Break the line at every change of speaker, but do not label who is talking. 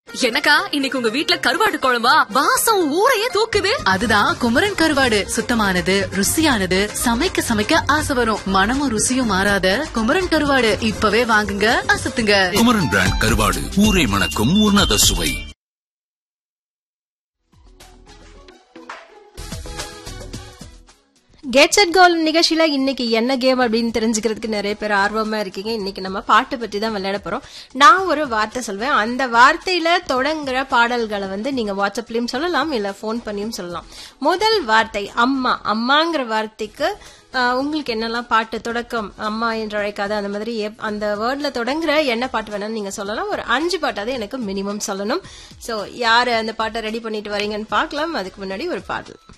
எனக்கா இன்னைக்கு உங்க வீட்ல கருவாடு குழம்பா வாசம் ஊரையே தூக்குது
அதுதான் குமரன் கருவாடு சுத்தமானது ருசியானது சமைக்க சமைக்க ஆசை வரும் மனமும் ருசியும் மாறாத குமரன் கருவாடு இப்பவே வாங்குங்க அசத்துங்க
குமரன் பிராண்ட் கருவாடு ஊரை மணக்கும் உன்னத சுவை
கெட் செட் கோல் நிகழ்ச்சியில இன்னைக்கு என்ன கேம் அப்படின்னு தெரிஞ்சுக்கிறதுக்கு நிறைய பேர் ஆர்வமா இருக்கீங்க இன்னைக்கு நம்ம பாட்டு பற்றி தான் விளையாட போறோம் நான் ஒரு வார்த்தை சொல்வேன் அந்த வார்த்தையில தொடங்குற பாடல்களை வந்து நீங்க வாட்ஸ்அப்லயும் சொல்லலாம் இல்ல ஃபோன் பண்ணியும் சொல்லலாம் முதல் வார்த்தை அம்மா அம்மாங்கிற வார்த்தைக்கு ஆஹ், உங்களுக்கு என்னெல்லாம் பாட்டு தொடக்கம் அம்மா என்று அழைக்காத அந்த மாதிரி எப்- அந்த வேர்ட்ல தொடங்குற என்ன பாட்டு வேணாலும் நீங்க சொல்லலாம் ஒரு அஞ்சு பாட்டாவது எனக்கு மினிமம் சொல்லணும் சோ யாரு அந்த பாட்டை ரெடி பண்ணிட்டு வரீங்கன்னு பார்க்கலாம் அதுக்கு முன்னாடி ஒரு பாடல்